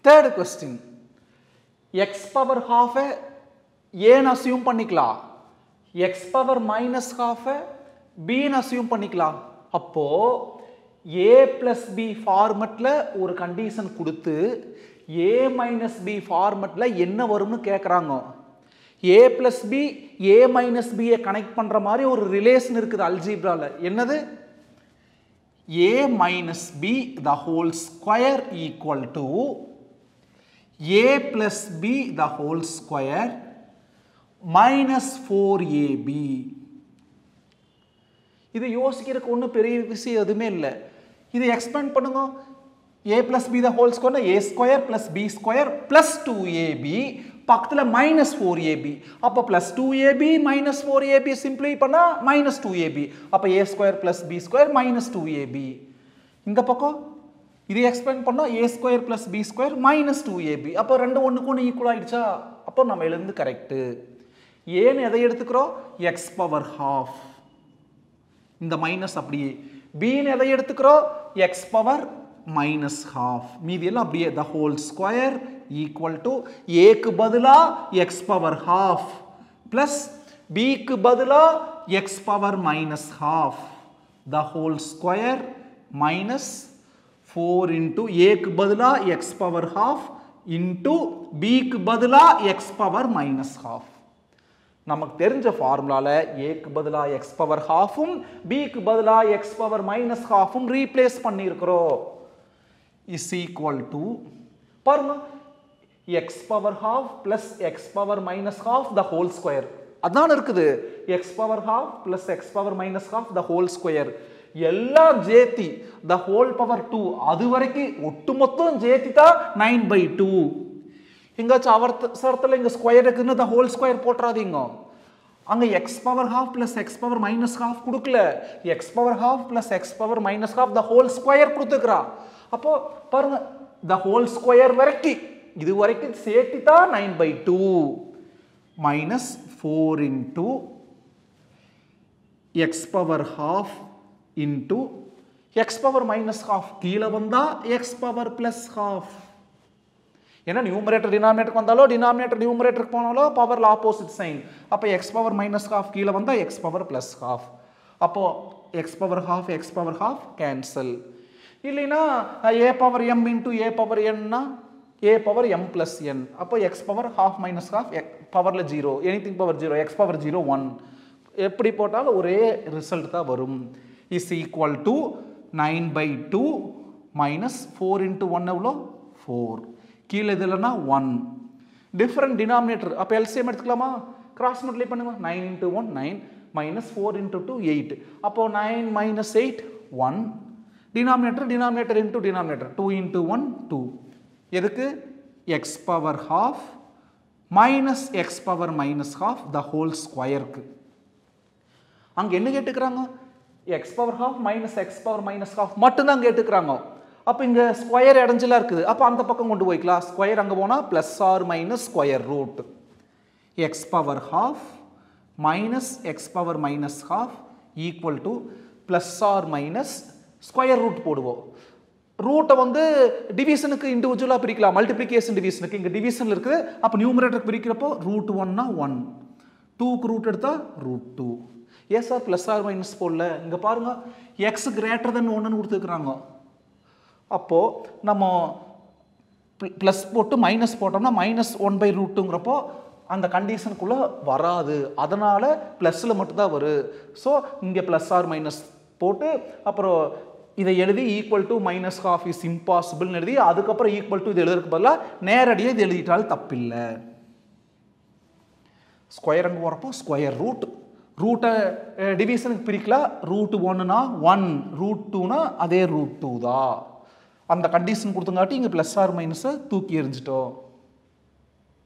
third question x power ஹாஃபை ஏன்னு assume பண்ணிக்கலாம் எக்ஸ் பவர் மைனஸ் ஹாஃபை பின்னு அசியூம் பண்ணிக்கலாம் அப்போ ஏ பிளஸ் பி ஃபார்மெட்டில் ஒரு கண்டிஷன் கொடுத்து ஏ மைனஸ் பி ஃபார்மெட்டில் என்ன வரும்னு கேட்குறாங்க A plus B A minus பியை கனெக்ட் பண்ணுற மாதிரி ஒரு ரிலேஷன் இருக்குது அல்ஜீப்ரால என்னது a minus b the whole square equal to a plus b the whole square minus 4ab இது யோசிக்கிறதுக்கு ஒன்றும் பெரிய விஷயம் எதுவுமே இல்லை இது எக்ஸ்பேண்ட் பண்ணுங்க A plus B the whole square A square plus B square plus two AB பக்கத்தில் மைனஸ் ஃபோர் ஏபி அப்போ plus two AB minus four AB சிம்பிளை பண்ணால் மைனஸ் டூ ஏபி அப்போ A square plus B square minus two AB இந்த பக்கம் இது expand பண்ணால் A square plus B square minus two AB அப்போ ரெண்டு ஒன்றுக்கு ஒன்று ஈக்குவல் ஆயிடுச்சா அப்போ நம்ம எழுந்து கரெக்டு ஏன்னு எதை எடுத்துக்கிறோம் எக்ஸ் பவர் ஹாஃப் இந்த மைனஸ் அப்படியே பின்னு எதை எடுத்துக்கிறோம் எக்ஸ் பவர் மைனஸ் ஹாஃப் மீதி எல்லாம் அப்படியே the whole square equal to ஏக்கு பதிலா எக்ஸ் பவர் ஹாஃப் பிளஸ் பிக்கு பதிலா x power minus half the whole square minus four into ஏக்கு பதிலா எக்ஸ் பவர் ஹாஃப் இன்ட்டு பிக்கு பதிலா எக்ஸ் பவர் மைனஸ் ஹாஃப் நமக்கு தெரிஞ்ச ஃபார்முலால ஏக்கு பதிலா எக்ஸ் பவர் ஹாஃபும் பிக்கு பதிலா எக்ஸ் பவர் மைனஸ் ஹாஃபும் ரீப்ளேஸ் பண்ணியிருக்கிறோம் இஸ் ஈக்குவல் டு பாருங்க x power half plus x power minus half the whole square அதான் இருக்குது x power half plus x power minus half the whole square எல்லாம் ஜேத்தி த ஹோல் பவர் டூ அது வரைக்கும் ஒட்டுமொத்தம் ஜேத்தி தான் நைன் பை டூ எங்காச்சும் அவசரத்தில் இங்கே ஸ்கொயர் இருக்குன்னு த ஹோல் ஸ்கொயர் போட்டுறாதீங்க அங்கே x power half plus x power minus half கொடுக்கல x power half plus x power minus half the whole square கொடுத்துக்கிறா அப்போ பாருங்க த ஹோல் ஸ்கொயர் வரைக்கும் இது வரைக்கும் சேர்த்து தான் nine by two minus four into x power half into x power minus half கீழே வந்தா எக்ஸ் பவர் ப்ளஸ் ஹாஃப் ஏன்னா நியூமரேட்டர் டினாமினேட்டருக்கு வந்தாலோ டினாமினேட்டர் நியூமரேட்டருக்கு போனாலோ பவரில் ஆப்போசிட் சைன் அப்போ எக்ஸ் பவர் மைனஸ் ஹாஃப் கீழே வந்தால் எக்ஸ் பவர் ப்ளஸ் ஹாஃப் அப்போ x power half x power half cancel இல்லைன்னா A power M into A power என்னா A power M plus N அப்போ x power half minus half பவரில் zero anything power zero x power zero one எப்படி போட்டாலும் ஒரே result தான் வரும் is equal to nine by two minus four into one எவ்வளோ four கீழே இது இல்லைன்னா ஒன் டிஃப்ரெண்ட் டினாமினேட்டர் அப்போ எல்சிஎம் எடுத்துக்கலாமா கிராஸ் மல்டிப்ளை பண்ணுங்க nine into one nine minus four into two eight அப்போ nine minus eight one denominator denominator into denominator two into one two எதுக்கு x power half minus x power minus half the whole ஸ்கொயருக்கு அங்கே என்ன கேட்டுக்கிறாங்க x power half minus x power minus half மட்டும்தான் கேட்டுக்கிறாங்க அப்போ இங்கே ஸ்கொயர் இடைஞ்சலாக இருக்குது அப்போ அந்த பக்கம் கொண்டு போய்க்கலாம் ஸ்கொயர் அங்கே போனால் plus or minus square root x power half minus x power minus half equal to plus or minus square root போடுவோம் ரூட்டை வந்து டிவிஷனுக்கு இண்டிவிஜுவலாக பிரிக்கலாம் மல்டிப்ளிகேஷன் டிவிஷனுக்கு இங்கே டிவிஷனில் இருக்குது அப்போ நியூமரேட்டர் பிரிக்கிறப்போ ரூட் ஒன்னா ஒன் டூக்கு ரூட் எடுத்தால் ரூட் டூ ஏன் சார் ப்ளஸ் ஆர் மைனஸ் போடல இங்கே பாருங்கள் எக்ஸ் கிரேட்டர் தென் ஒன்றுன்னு கொடுத்துருக்குறாங்க அப்போது நம்ம ப்ளஸ் போட்டு மைனஸ் போட்டோம்னா மைனஸ் ஒன் பை ரூட்டுங்கிறப்போ அந்த கண்டிஷனுக்குள்ளே வராது அதனால் ப்ளஸில் மட்டும்தான் வரும் ஸோ இங்கே ப்ளஸ் ஆர் மைனஸ் போட்டு அப்புறம் இதை எழுதி equal to minus half is இம்பாசிபிள்னு எழுதி அதுக்கப்புறம் ஈக்குவல் டு இது எழுதுறதுக்கு பதிலாக நேரடியாக இது எழுதிட்டாலும் தப்பில்லை ஸ்கொயர் அங்கே போகிறப்போ ஸ்கொயர் ரூட் ரூட்டை டிவிஷனுக்கு பிரிக்கலாம் ரூட் ஒன்னுனா ஒன் ரூட் டூனா அதே ரூட் டூ தான் அந்த கண்டிஷன் கொடுத்தங்காட்டி இங்கே ப்ளஸ் ஆர் மைனஸை தூக்கி எறிஞ்சிட்டோம்